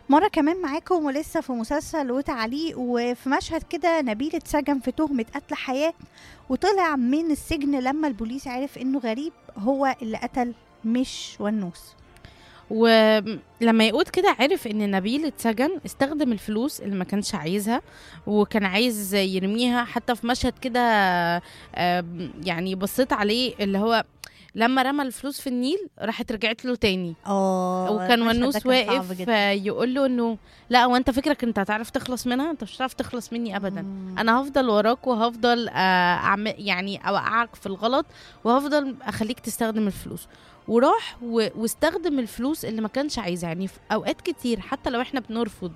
مرة كمان معاكم ولسه في مسلسل وتعليق وفي مشهد كده نبيل اتسجن في تهمة قتل حياة وطلع من السجن لما البوليس عرف انه غريب هو اللي قتل مش ونوس ولما يقود كده عرف ان نبيل اتسجن استخدم الفلوس اللي ما كانش عايزها وكان عايز يرميها حتى في مشهد كده آم، يعني بصيت عليه اللي هو لما رمى الفلوس في النيل راحت رجعت له تاني اه وكان المشهد ده ونوس كان صعب واقف جدا. آه، يقول له انه لا هو انت فكرك انت هتعرف تخلص منها انت مش هتعرف تخلص مني ابدا مم. انا هفضل وراك وهفضل آه، اعمل يعني اوقعك في الغلط وهفضل اخليك تستخدم الفلوس وراح و- واستخدم الفلوس اللي ما كانش عايزها يعني في اوقات كتير حتى لو احنا بنرفض